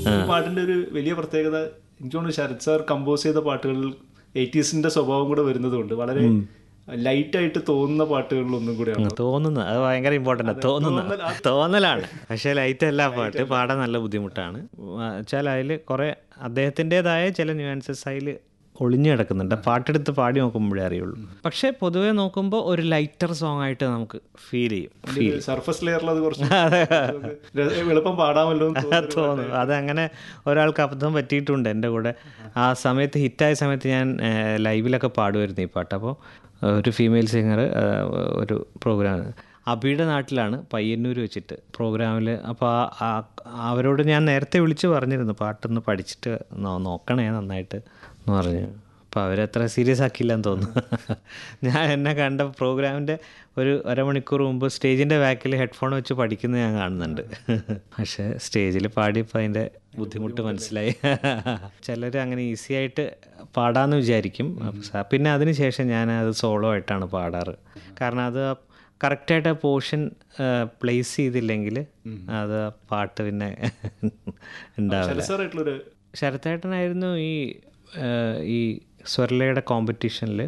ഈ പാട്ടിന്റെ ഒരു വലിയ പ്രത്യേകത എനിക്ക് തോന്നുന്നു ശരത് സാർ കമ്പോസ് ചെയ്ത പാട്ടുകളിൽ എയ്റ്റീസിന്റെ സ്വഭാവം കൂടെ വരുന്നതുകൊണ്ട് വളരെ ലൈറ്റ് ആയിട്ട് തോന്നുന്ന പാട്ടുകളിലൊന്നും കൂടെയാണ് തോന്നുന്നു അത് ഭയങ്കര ഇമ്പോർട്ടൻ്റ് തോന്നുന്നു തോന്നലാണ് പക്ഷേ ലൈറ്റ് അല്ല ആ പാട്ട് പാടാൻ നല്ല ബുദ്ധിമുട്ടാണ് വെച്ചാൽ അതിൽ കുറേ അദ്ദേഹത്തിൻ്റെതായ ചില ന്യൂആൻസസ് അതിൽ ഒളിഞ്ഞു കിടക്കുന്നുണ്ട് പാട്ടെടുത്ത് പാടി നോക്കുമ്പോഴേ അറിയുള്ളൂ പക്ഷേ പൊതുവേ നോക്കുമ്പോൾ ഒരു ലൈറ്റർ സോങ് ആയിട്ട് നമുക്ക് ഫീൽ ചെയ്യും ഫീൽ സർഫസ് ലെയറിൽ അത് കുറച്ച് ര- എളുപ്പം പാടാമല്ലോ എന്ന് തോന്നുന്നു. തോന്നുന്നു അതങ്ങനെ ഒരാൾക്ക് അബദ്ധം പറ്റിയിട്ടുണ്ട് എൻ്റെ കൂടെ ആ സമയത്ത് ഹിറ്റായ സമയത്ത് ഞാൻ ഏഹ്, ലൈവിലൊക്കെ പാടുമായിരുന്നു ഈ പാട്ട് അപ്പോൾ ഒരു ഫീമെയിൽ സിംഗർ ഒരു പ്രോഗ്രാം അബിയുടെ നാട്ടിലാണ് പയ്യന്നൂർ വെച്ചിട്ട് പ്രോഗ്രാമിൽ അപ്പോൾ ആ അവരോട് ഞാൻ നേരത്തെ വിളിച്ച് പറഞ്ഞിരുന്നു പാട്ടൊന്ന് പഠിച്ചിട്ട് നോ- നോക്കണേ നന്നായിട്ട് എന്ന് പറഞ്ഞു അപ്പോൾ അവരത്ര സീരിയസ് ആക്കിയില്ലെന്ന് തോന്നുന്നു ഞാൻ എന്നെ കണ്ട പ്രോഗ്രാമിൻ്റെ ഒരു അരമണിക്കൂർ മുമ്പ് സ്റ്റേജിൻ്റെ ബാക്കിൽ ഹെഡ്ഫോൺ വെച്ച് പഠിക്കുന്നത് ഞാൻ കാണുന്നുണ്ട് പക്ഷേ സ്റ്റേജിൽ പാടിയപ്പോൾ അതിൻ്റെ ബുദ്ധിമുട്ട് മനസ്സിലായി ചിലർ അങ്ങനെ ഈസി ആയിട്ട് പാടാമെന്ന് വിചാരിക്കും അപ്പൊ സ- പിന്നെ അതിന് ശേഷം ഞാൻ അത് സോളോ ആയിട്ടാണ് പാടാറ് കാരണം അത് കറക്റ്റായിട്ട് ആ പോർഷൻ പ്ലേസ് ചെയ്തില്ലെങ്കിൽ അത് ആ പാട്ട് പിന്നെ ഉണ്ടാവില്ല ശരത് സാർ ആയിട്ടുള്ളൊരു ശരത്തേട്ടനായിരുന്നു ഈ ആ, ഈ സ്വരലയുടെ കോമ്പറ്റീഷനിൽ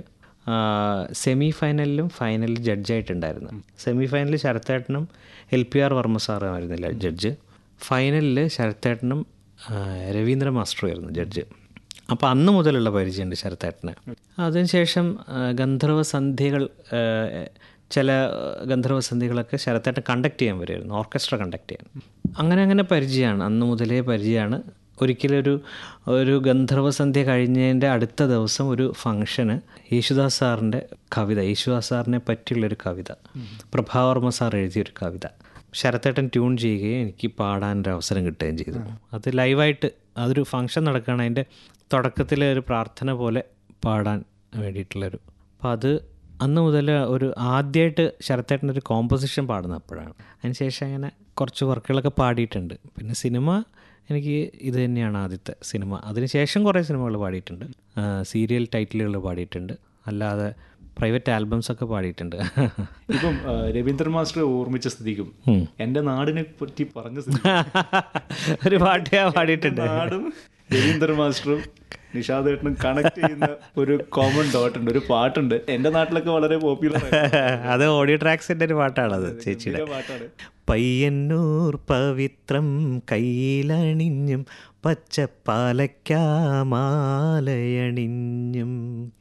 സെമി ഫൈനലിലും ഫൈനലിൽ ജഡ്ജായിട്ടുണ്ടായിരുന്നു സെമി ഫൈനലിൽ ശരത്തേട്ടനും എൽ പി ആർ വർമ്മ സാറുമായിരുന്നില്ല ജഡ്ജ് ഫൈനലിൽ ശരത്തേട്ടനും ആ, രവീന്ദ്ര മാസ്റ്ററുമായിരുന്നു ജഡ്ജ് അപ്പോൾ അന്ന് മുതലുള്ള പരിചയമുണ്ട് ശരത്തേട്ടന് അതിനുശേഷം ആ, ഗന്ധർവ സന്ധ്യകൾ ആ, ചില ഗന്ധർവ സന്ധ്യകളൊക്കെ ശരത്തേട്ടൻ കണ്ടക്ട് ചെയ്യാൻ വരുമായിരുന്നു ഓർക്കസ്ട്ര കണ്ടക്ട് ചെയ്യാൻ അങ്ങനെ അങ്ങനെ പരിചയമാണ് അന്ന് മുതലേ പരിചയമാണ് ഒരിക്കലൊരു ഒരു ഗന്ധർവ സന്ധ്യ കഴിഞ്ഞതിൻ്റെ അടുത്ത ദിവസം ഒരു ഫംഗ്ഷന് യേശുദാസ് സാറിൻ്റെ കവിത യേശുദാസ് സാറിനെ പറ്റിയുള്ളൊരു കവിത പ്രഭാവർമ്മ സാർ എഴുതിയൊരു കവിത ശരത്തേട്ടൻ ട്യൂൺ ചെയ്യുകയും എനിക്ക് പാടാനൊരു അവസരം കിട്ടുകയും ചെയ്തു അത് ലൈവായിട്ട് അതൊരു ഫംഗ്ഷൻ നടക്കുകയാണ് അതിൻ്റെ തുടക്കത്തിലെ ഒരു പ്രാർത്ഥന പോലെ പാടാൻ വേണ്ടിയിട്ടുള്ളൊരു അപ്പോൾ അത് അന്ന് മുതൽ ഒരു ആദ്യമായിട്ട് ശരത്തേട്ടൻ്റെ ഒരു കോമ്പോസിഷൻ പാടുന്ന അപ്പോഴാണ് അതിനുശേഷം അങ്ങനെ കുറച്ച് വർക്കുകളൊക്കെ പാടിയിട്ടുണ്ട് പിന്നെ സിനിമ എനിക്ക് ഇത് തന്നെയാണ് ആദ്യത്തെ സിനിമ അതിനുശേഷം കുറേ സിനിമകൾ പാടിയിട്ടുണ്ട് ആ, സീരിയൽ ടൈറ്റിലുകൾ പാടിയിട്ടുണ്ട് അല്ലാതെ പ്രൈവറ്റ് ആൽബംസ് ഒക്കെ പാടിയിട്ടുണ്ട് ഇപ്പം ആ, രവീന്ദ്രൻ മാസ്റ്റർ ഓർമ്മിച്ച സ്ഥിതിക്കും എന്റെ നാടിനെ പറ്റി പറഞ്ഞ സ്ഥിതി ഒരു പാട്ട് ഞാൻ പാടിയിട്ടുണ്ട് നാടും രവീന്ദ്രൻ മാസ്റ്ററും നിഷാദേട്ടനും കണക്ട് ചെയ്യുന്ന ഒരു കോമൺ ഡോട്ട് ഉണ്ട് ഒരു പാട്ടുണ്ട് എന്റെ നാട്ടിലൊക്കെ വളരെ പോപ്പുലർ അത് ഓഡിയോ ട്രാക്സിൻ്റെ ഒരു പാട്ടാണത് ചേച്ചിയുടെ പാട്ടാണ് പയ്യന്നൂർ പവിത്രം കയ്യിലണിഞ്ഞും പച്ചപ്പാലയ്ക്കാമാലയണിഞ്ഞും